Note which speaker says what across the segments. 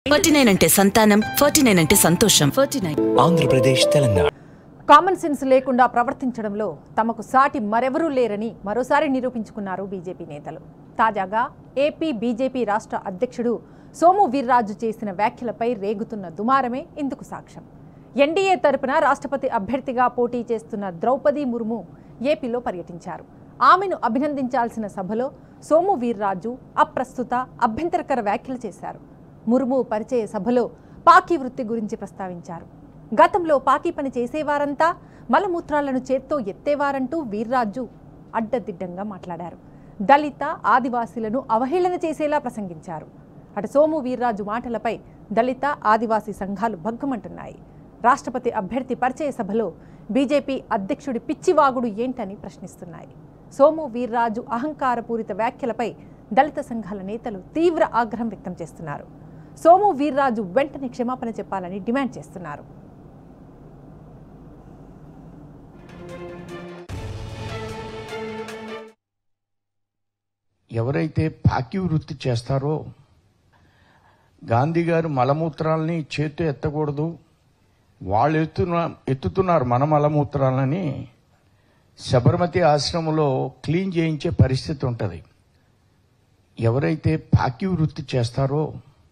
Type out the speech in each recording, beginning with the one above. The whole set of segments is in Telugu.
Speaker 1: ఫార్టీ నైన్ అంటే సంతానం ఫార్టీ నైన్ అంటే సంతోషం forty nine
Speaker 2: Andhra Pradesh Telangana
Speaker 3: common sense లేకుండా ప్రవర్తించడంలో తమకు సాటి మరెవరూ లేరని మరోసారి నిరూపించుకున్నారు బీజేపీ నేతలు తాజాగా ఏపీ బీజేపీ రాష్ట్ర అధ్యక్షుడు సోము వీర్రాజు చేసిన వ్యాఖ్యలపై రేగుతున్న దుమారమే ఇందుకు సాక్ష్యం ఎన్డీఏ తరపున రాష్ట్రపతి అభ్యర్థిగా పోటీ చేస్తున్న ద్రౌపది ముర్ము ఏపీలో పర్యటించారు ఆమెను అభినందించాల్సిన సభలో సోము వీర్రాజు అప్రస్తుత అభ్యంతరకర వ్యాఖ్యలు చేశారు ముర్ము పరిచయ సభలో పాకీ వృత్తి గురించి ప్రస్తావించారు గతంలో పాకీ పని చేసేవారంతా మలమూత్రాలను చేత్తో ఎత్తేవారంటూ వీర్రాజు అడ్డదిడ్డంగా మాట్లాడారు దళిత ఆదివాసీలను అవహేళన చేసేలా ప్రసంగించారు అటు సోము వీర్రాజు మాటలపై దళిత ఆదివాసీ సంఘాలు భగ్గుమంటున్నాయి రాష్ట్రపతి అభ్యర్థి పరిచయ సభలో బీజేపీ అధ్యక్షుడి పిచ్చివాగుడు ఏంటని ప్రశ్నిస్తున్నాయి సోము వీర్రాజు అహంకారపూరిత వ్యాఖ్యలపై దళిత సంఘాల నేతలు తీవ్ర ఆగ్రహం వ్యక్తం చేస్తున్నారు సోము వీర్రాజు వెంటనే క్షమాపణ చెప్పాలని డిమాండ్ చేస్తున్నారు
Speaker 4: ఎవరైతే పాకి వృత్తి చేస్తారో గాంధీ గారు మలమూత్రాలని చేత్తో ఎత్తకూడదు వాళ్ళు ఎత్తున ఎత్తుతున్నారు మన మలమూత్రాలని శబర్మతి ఆశ్రమంలో క్లీన్ చేయించే పరిస్థితి ఉంటుంది ఎవరైతే పాకి వృత్తి చేస్తారో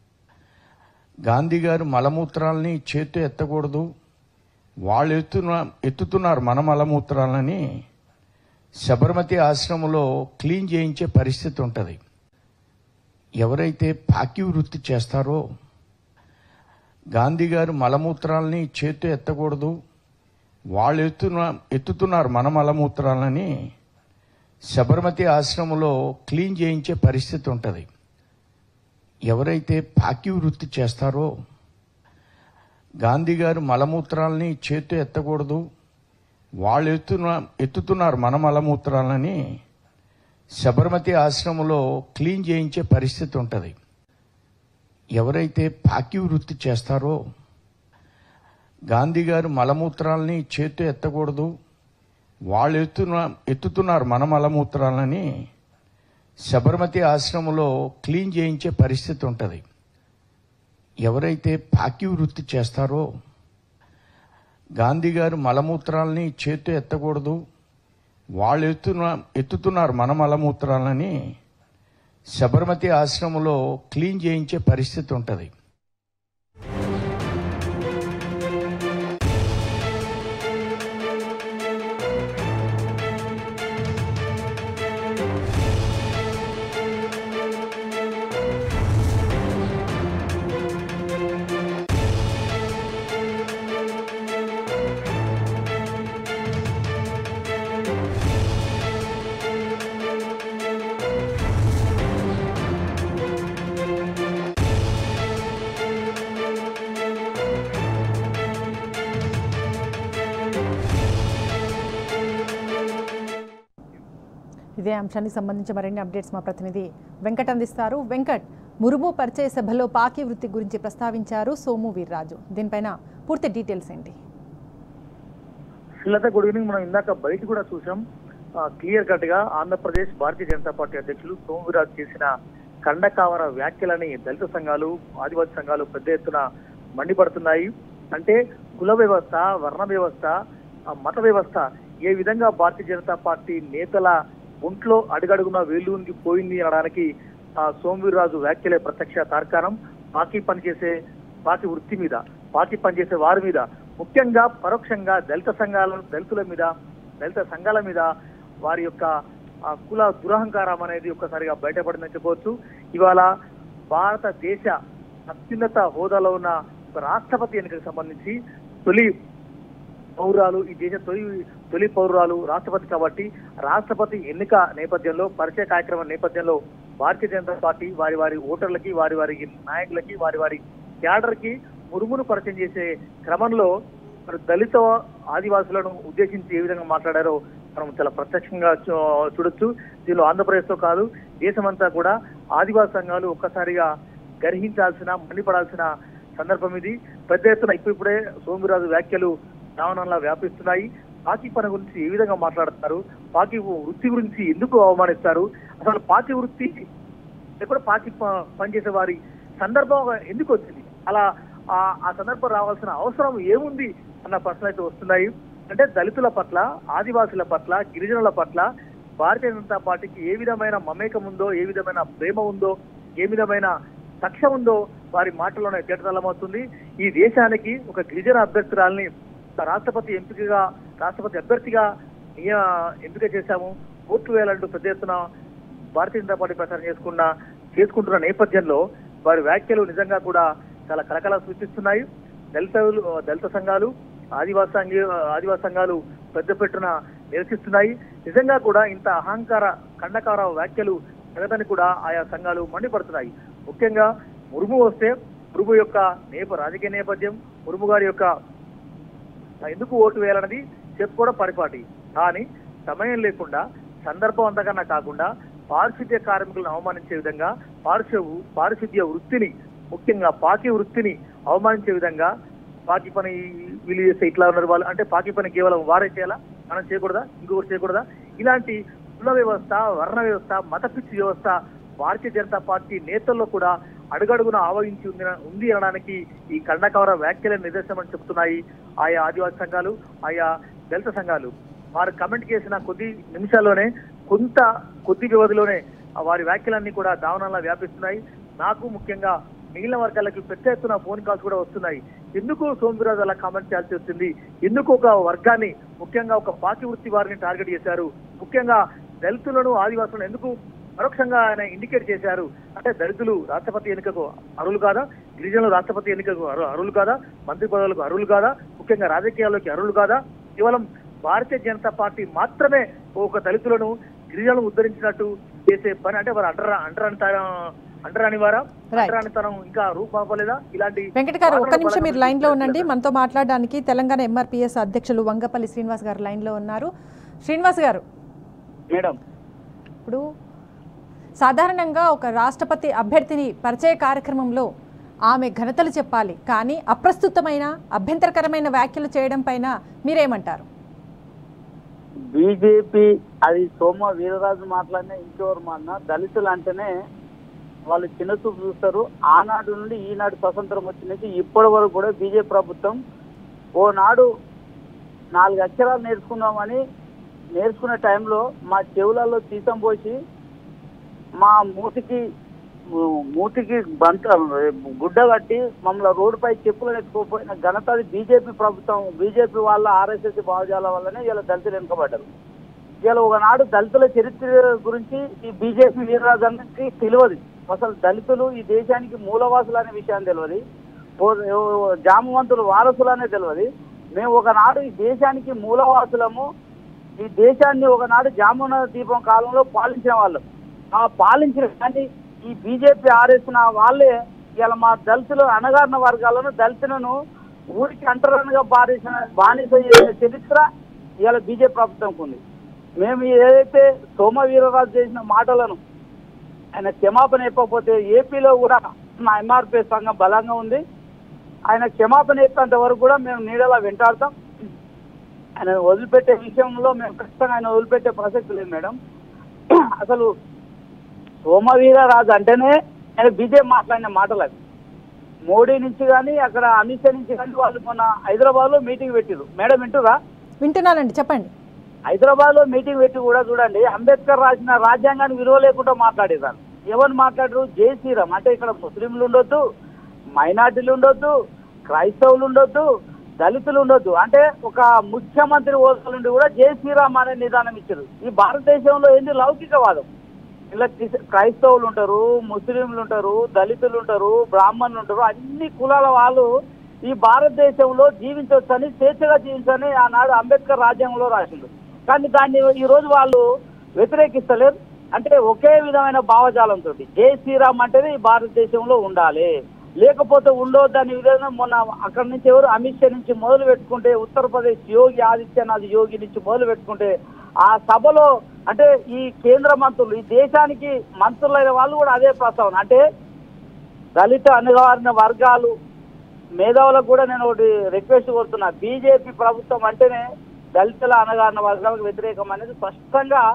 Speaker 4: గాంధీ గారు మలమూత్రాలని చేత్తో ఎత్తకూడదు వాళ్ళు ఎత్తున ఎత్తుతున్నారు మన మలమూత్రాలని శబర్మతి ఆశ్రమంలో క్లీన్ చేయించే పరిస్థితి ఉంటుంది ఎవరైతే పాకి వృత్తి చేస్తారో గాంధీ గారు మలమూత్రాలని చేత్తో ఎత్తకూడదు వాళ్ళు ఎత్తున ఎత్తుతున్నారు మన మలమూత్రాలని శబర్మతి ఆశ్రమంలో క్లీన్ చేయించే పరిస్థితి ఉంటుంది ఎవరైతే పాకి వృత్తి చేస్తారో గాంధీ గారు మలమూత్రాలని చేత్తో ఎత్తకూడదు వాళ్ళు ఎత్తున ఎత్తుతున్నారు మన మలమూత్రాలని శబర్మతి ఆశ్రమంలో క్లీన్ చేయించే పరిస్థితి ఉంటుంది ఎవరైతే పాకి వృత్తి చేస్తారో గాంధీ గారు మలమూత్రాలని చేత్తో ఎత్తకూడదు వాళ్ళు ఎత్తున ఎత్తుతున్నారు మన మలమూత్రాలని శబర్మతి ఆశ్రమంలో క్లీన్ చేయించే పరిస్థితి ఉంటుంది ఎవరైతే పాకి వృత్తి చేస్తారో గాంధీ గారు మలమూత్రాలని చేత్తో ఎత్తకూడదు వాళ్ళు ఎత్తున ఎత్తుతున్నారు మన మలమూత్రాలని శబర్మతి ఆశ్రమంలో క్లీన్ చేయించే పరిస్థితి ఉంటుంది
Speaker 3: ఇదే అంశానికి సంబంధించి మరిన్ని అప్డేట్స్ మా ప్రతినిధి వెంకట్ అందిస్తారు వెంకట్ మురుము పరిచయ సభలో పాకీ వృత్తి గురించి ప్రస్తావించారు సోము వీర్రాజు దీనిపైన పూర్తి డీటెయిల్స్ ఏంటి
Speaker 5: శ్రీలత గుడ్ ఈవినింగ్ మనం ఇందాక బయట కూడా చూసాం క్లియర్ కట్ గా ఆంధ్రప్రదేశ్ భారతీయ జనతా పార్టీ అధ్యక్షులు సోమవీరాజు చేసిన కండకావర వ్యాఖ్యలని దళిత సంఘాలు ఆదివాసీ సంఘాలు పెద్ద ఎత్తున మండిపడుతున్నాయి అంటే కుల వ్యవస్థ వర్ణ వ్యవస్థ ఆ, మత వ్యవస్థ ఏ విధంగా భారతీయ జనతా పార్టీ నేతల ఒంట్లో అడుగడుగున వేలుంగి పోయింది అనడానికి ఆ, సోమవీర్రాజు వ్యాఖ్యలే ప్రత్యక్ష తార్కాణం పార్టీ పనిచేసే పార్టీ వృత్తి మీద పార్టీ పనిచేసే వారి మీద ముఖ్యంగా పరోక్షంగా దళిత సంఘాల దళితుల మీద దళిత సంఘాల మీద వారి యొక్క ఆ, కుల దురహంకారం అనేది ఒక్కసారిగా బయటపడిందని చెప్పవచ్చు ఇవాళ భారతదేశ అత్యున్నత హోదాలో ఉన్న ఒక రాష్ట్రపతి ఎన్నికకు సంబంధించి తొలి పౌరాలు ఈ దేశ తొలి తొలి పౌరాలు రాష్ట్రపతి కాబట్టి రాష్ట్రపతి ఎన్నిక నేపథ్యంలో పరిచయ కార్యక్రమం నేపథ్యంలో భారతీయ జనతా పార్టీ వారి వారి ఓటర్లకి వారి వారి నాయకులకి వారి వారి క్యాడర్ కి మురుగును పరిచయం చేసే క్రమంలో మరి దళిత ఆదివాసులను ఉద్దేశించి ఏ విధంగా మాట్లాడారో మనం చాలా ప్రత్యక్షంగా చూ- చూడొచ్చు దీనిలో ఆంధ్రప్రదేశ్ తో కాదు దేశమంతా కూడా ఆదివాసీ సంఘాలు ఒక్కసారిగా గర్హించాల్సిన మండిపడాల్సిన సందర్భం ఇది పెద్ద ఎత్తున ఇప్పుడిప్పుడే సోమిరాజు వ్యాఖ్యలు రావణంలా వ్యాపిస్తున్నాయి పాకి పని గురించి ఏ విధంగా మాట్లాడతారు పాకి వృత్తి గురించి ఎందుకు అవమానిస్తారు అసలు పాకి వృత్తి ఎక్కడ పాకి ప- పనిచేసే వారి సందర్భం ఎందుకు వచ్చింది అలా ఆ ఆ సందర్భం రావాల్సిన అవసరం ఏముంది అన్న ప్రశ్నలు అయితే వస్తున్నాయి అంటే దళితుల పట్ల ఆదివాసుల పట్ల గిరిజనుల పట్ల భారతీయ జనతా పార్టీకి ఏ విధమైన మమేకం ఉందో ఏ విధమైన ప్రేమ ఉందో ఏ విధమైన లక్ష్యం ఉందో వారి మాటల్లోనే తేటతల్లమవుతుంది ఈ దేశానికి ఒక గిరిజన అభ్యర్థురాల్ని రాష్ట్రపతి ఎంపికగా రాష్ట్రపతి అభ్యర్థిగా నియ- ఎంపిక చేశాము ఓట్లు వేయాలంటూ పెద్ద ఎత్తున భారతీయ జనతా పార్టీ ప్రచారం చేసుకున్న చేసుకుంటున్న నేపథ్యంలో వారి వ్యాఖ్యలు నిజంగా కూడా చాలా కలకల సృష్టిస్తున్నాయి దళితులు దళిత సంఘాలు ఆదివాసీ సంఘ- ఆదివాసీ సంఘాలు పెద్ద పెట్టున నిరసిస్తున్నాయి నిజంగా కూడా ఇంత అహంకార ఖండకార వ్యాఖ్యలు జరగదని కూడా ఆయా సంఘాలు మండిపడుతున్నాయి ముఖ్యంగా మురుము వస్తే మురుము యొక్క నేప రాజకీయ నేపథ్యం మురుము గారి యొక్క ఎందుకు ఓటు వేయాలన్నది చెప్పుకోవడం పరిపాటి కానీ సమయం లేకుండా సందర్భం అంతకన్నా కాకుండా పారిశుద్ధ్య కార్మికులను అవమానించే విధంగా పారిశు పారిశుద్ధ్య వృత్తిని ముఖ్యంగా పాకి వృత్తిని అవమానించే విధంగా పాకి పని వీళ్ళు చేస్తే ఇట్లా ఉన్నారు వాళ్ళు అంటే పాకి పని కేవలం వారే చేయాలా మనం చేయకూడదా ఇంకొకరు చేయకూడదా ఇలాంటి కుల వ్యవస్థ వర్ణ వ్యవస్థ మత పిచ్చి వ్యవస్థ భారతీయ జనతా పార్టీ నేతల్లో కూడా అడుగడుగున ఆవహించి ఉంది ఉంది అనడానికి ఈ కండకవర వ్యాఖ్యలే నిదర్శనమని చెప్తున్నాయి ఆయా ఆదివాసీ సంఘాలు ఆయా దళిత సంఘాలు వారు కమెంట్ చేసిన కొద్ది నిమిషాల్లోనే కొంత కొద్ది వ్యవధిలోనే ఆ వారి వ్యాఖ్యలన్నీ కూడా దావనంలా వ్యాపిస్తున్నాయి నాకు ముఖ్యంగా మిగిలిన వర్గాలకి పెద్ద ఎత్తున ఫోన్ కాల్స్ కూడా వస్తున్నాయి ఎందుకు సోమవీరాజు అలా కామెంట్ చేయాల్సి వచ్చింది ఎందుకు ఒక వర్గాన్ని ముఖ్యంగా ఒక పాకి వృత్తి వారిని టార్గెట్ చేశారు ముఖ్యంగా దళితులను ఆదివాసులను ఎందుకు పరోక్షంగా ఆయన ఇండికేట్ చేశారు అంటే దళితులు రాష్ట్రపతి ఎన్నికకు అర్హులు కాదా గిరిజనులు రాష్ట్రపతి ఎన్నికకు అర్హు- అర్హులు కాదా మంత్రి పదవులకు అర్హులు కాదా ముఖ్యంగా రాజకీయాల్లోకి అర్హులు కాదా కేవలం భారతీయ జనతా పార్టీ మాత్రమే ఒక దళితులను గిరిజనులను ఉద్ధరించినట్టు చేసే పని అంటే వారు అండరా అండరానితనం అండరాని వారా
Speaker 3: Right.
Speaker 5: అండరానితనం ఇంకా రూపాపలేదా ఇలాంటి
Speaker 3: వెంకట గారు ఒక్క నిమిషం మీరు
Speaker 5: వాదనలు
Speaker 3: లైన్ లో ఉండండి
Speaker 5: బలపరుస్తూ
Speaker 3: మనతో మాట్లాడడానికి తెలంగాణ ఎంఆర్పిఎస్ అధ్యక్షులు వంగపల్లి శ్రీనివాస్ గారు లైన్ లో ఉన్నారు శ్రీనివాస్ గారు
Speaker 2: మేడం
Speaker 3: ఇప్పుడు సాధారణంగా ఒక రాష్ట్రపతి అభ్యర్థిని పరిచయ కార్యక్రమంలో ఆమె ఘనతలు చెప్పాలి కానీ అప్రస్తుతమైన అభ్యంతరకరమైన వ్యాఖ్యలు చేయడం పైన మీరేమంటారు
Speaker 2: బీజేపీ అది సోమ వీరరాజు మాట్లాడినా ఇంకెవరు మాడినా దళితులు అంటేనే వాళ్ళు చిన్న చూపు చూస్తారు ఆనాడు నుండి ఈనాడు స్వతంత్రం వచ్చినది ఇప్పటి వరకు కూడా బీజేపీ ప్రభుత్వం ఓనాడు నాలుగు అక్షరాలు నేర్చుకుందామని నేర్చుకునే టైంలో మా చెవులలో తీసం పోసి మా మూతికి మూ- మూతికి బంత గుడ్డ కట్టి మమ్మల్ని రోడ్డుపై చెప్పులు ఎత్తుకోపోయిన ఘనత అది బీజేపీ ప్రభుత్వం బీజేపీ వాళ్ళ ఆర్ఎస్ఎస్ భావజాల వల్లనే ఇలా దళితులు వెనుకబడ్డారు ఇలా ఒకనాడు దళితుల చరిత్ర గురించి ఈ బీజేపీ వీరరాజానికి తెలియదు అసలు దళితులు ఈ దేశానికి మూలవాసులు అనే విషయం తెలియదు ఓ- జామవంతులు వారసులు అనే తెలియదు మేము ఒకనాడు ఈ దేశానికి మూలవాసులము ఈ దేశాన్ని ఒకనాడు జామున దీపం కాలంలో పాలించిన వాళ్ళం ఆ పాలించిన కానీ ఈ బీజేపీ ఆరేసిన వాళ్ళే ఇలా మా దళితులు అణగారిన వర్గాలను దళితులను ఊరికి అంటరానిగా బారేసిన బానిస చేసిన చరిత్ర ఇవాళ బీజేపీ ప్రభుత్వంకు ఉంది మేము ఏదైతే సోమ వీరరాజు చేసిన మాటలను ఆయన క్షమాపణ చెప్పకపోతే ఏపీలో కూడా మా ఎంఆర్పీ సంఘం బలంగా ఉంది ఆయన క్షమాపణ చెప్పేంత వరకు కూడా మేము నీడలా వెంటాడతాం ఆయన వదిలిపెట్టే విషయంలో మేము ఖచ్చితంగా ఆయన వదిలిపెట్టే ప్రసక్తి లేదు మేడం అసలు సోమవీరరాజు అంటేనే ఆయన బీజేపీ మాట్లాడిన మాటలు అవి మోడీ నుంచి కానీ అక్కడ అమిత్ షా నుంచి కానీ వాళ్ళు మొన్న హైదరాబాద్ లో మీటింగ్ పెట్టిరు మేడం వింటురా
Speaker 3: వింటున్నానండి చెప్పండి
Speaker 2: హైదరాబాద్ లో మీటింగ్ పెట్టి కూడా చూడండి అంబేద్కర్ రాసిన రాజ్యాంగాన్ని విలువ లేకుండా మాట్లాడేదాన్ని ఎవరు మాట్లాడరు జై శ్రీరామ్ అంటే ఇక్కడ ముస్లింలు ఉండొద్దు మైనార్టీలు ఉండొద్దు క్రైస్తవులు ఉండొద్దు దళితులు ఉండొద్దు అంటే ఒక ముఖ్యమంత్రి హోదా నుండి కూడా జై శ్రీరామ్ అనే నిదానం ఇచ్చారు ఈ భారతదేశంలో ఏంది లౌకికవాదం ఇలా క్రిస్- క్రైస్తవులు ఉంటారు ముస్లింలు ఉంటారు దళితులు ఉంటారు బ్రాహ్మణులు ఉంటారు అన్ని కులాల వాళ్ళు ఈ భారతదేశంలో జీవించవచ్చని స్వేచ్ఛగా జీవించని ఆనాడు అంబేద్కర్ రాజ్యాంగంలో రాసిండు కానీ దాన్ని ఈ రోజు వాళ్ళు వ్యతిరేకిస్తలేరు అంటే ఒకే విధమైన భావజాలంతో జై శ్రీరామ్ అంటేనే ఈ భారతదేశంలో ఉండాలి లేకపోతే ఉండొద్దని విధంగా మొన్న అక్కడి నుంచి ఎవరు అమిత్ షా నుంచి మొదలు పెట్టుకుంటే ఉత్తరప్రదేశ్ యోగి ఆదిత్యనాథ్ యోగి నుంచి మొదలు పెట్టుకుంటే ఆ సభలో అంటే ఈ కేంద్ర మంత్రులు ఈ దేశానికి మంత్రులైన వాళ్ళు కూడా అదే ప్రస్తావన అంటే దళిత అణగారిన వర్గాలు మేధావులకు కూడా నేను ఒకటి రిక్వెస్ట్ కోరుతున్నా బీజేపీ ప్రభుత్వం అంటేనే దళితుల అణగారిన వర్గాలకు వ్యతిరేకం అనేది స్పష్టంగా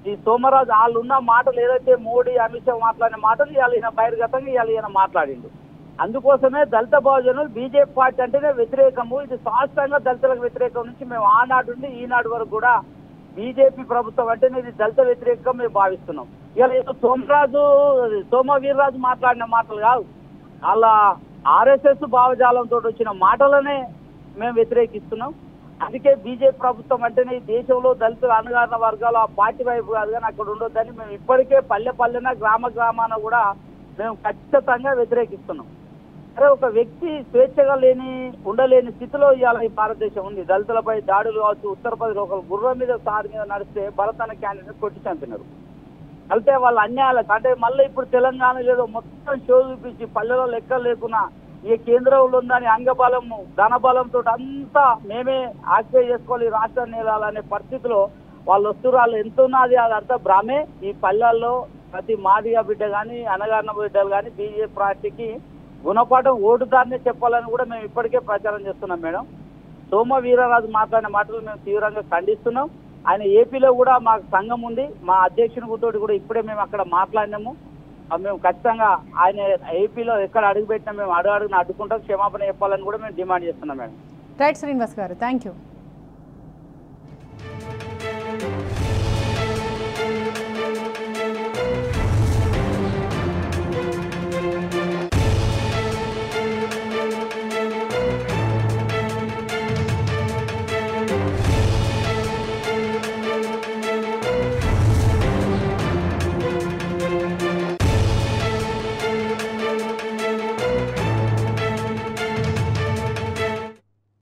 Speaker 2: ఈ సోమరాజు వాళ్ళు ఉన్న మాటలు ఏదైతే మోడీ అమిత్ షా మాట్లాడిన మాటలు ఇవాళ ఈయన బహిర్గతంగా ఇవాళ ఈయన మాట్లాడిండు అందుకోసమే దళిత బహుజనులు బీజేపీ పార్టీ అంటేనే వ్యతిరేకము ఇది శాస్త్రంగా దళితులకు వ్యతిరేకం నుంచి మేము ఆనాడు నుండి ఈనాడు వరకు కూడా బీజేపీ ప్రభుత్వం అంటేనే ఇది దళిత వ్యతిరేకంగా మేము భావిస్తున్నాం ఇవాళ ఏదో సోమరాజు సోమ వీర్రాజు మాట్లాడిన మాటలు కాదు వాళ్ళ ఆర్ఎస్ఎస్ భావజాలంతో వచ్చిన మాటలనే మేము వ్యతిరేకిస్తున్నాం అందుకే బీజేపీ ప్రభుత్వం అంటేనే ఈ దేశంలో దళితులు అణగారిన వర్గాలు ఆ పార్టీ వైపు కాదు కానీ అక్కడ ఉండొద్దని మేము ఇప్పటికే పల్లె పల్లెన గ్రామ గ్రామాన కూడా మేము ఖచ్చితంగా వ్యతిరేకిస్తున్నాం అరే ఒక వ్యక్తి స్వేచ్ఛగా లేని ఉండలేని స్థితిలో ఇవాళ ఈ భారతదేశం ఉంది దళితులపై దాడులు కావచ్చు ఉత్తరప్రదేశ్ ఒక గుర్రం మీద సారి మీద నడిస్తే భరత్ అనే క్యాండిడేట్ కొట్టి చంపినారు అయితే వాళ్ళ అన్యాయాలకు అంటే మళ్ళీ ఇప్పుడు తెలంగాణ ఏదో మొత్తం షో చూపించి పల్లెలో లెక్కలు లేకున్నా ఈ కేంద్రంలో ఉందని అంగబలము ధనబలంతో అంతా మేమే ఆక్యుపై చేసుకోవాలి ఈ రాష్ట్రాన్ని నేలాలనే పరిస్థితిలో వాళ్ళు వస్తున్నారు వాళ్ళు ఎంత ఉన్నది అదంతా భ్రమే ఈ పల్లెల్లో ప్రతి మాదిగా బిడ్డ కానీ అనగారిన బిడ్డలు కానీ బీజేపీ పార్టీకి గుణపాఠం ఓటుదారినే చెప్పాలని కూడా మేము ఇప్పటికే ప్రచారం చేస్తున్నాం మేడం సోమ వీరరాజు మాట్లాడిన మాటలు మేము తీవ్రంగా ఖండిస్తున్నాం ఆయన ఏపీలో కూడా మాకు సంఘం ఉంది మా అధ్యక్షుని తోటి కూడా ఇప్పుడే మేము అక్కడ మాట్లాడినాము ఆ మేము ఖచ్చితంగా ఆయన ఏపీలో ఎక్కడ అడుగు పెట్టినా మేము అడుగు అడుగున అడ్డుకుంటాం క్షమాపణ చెప్పాలని కూడా మేము డిమాండ్ చేస్తున్నాం మేడం
Speaker 3: రైట్ శ్రీనివాస్ గారు థ్యాంక్ యూ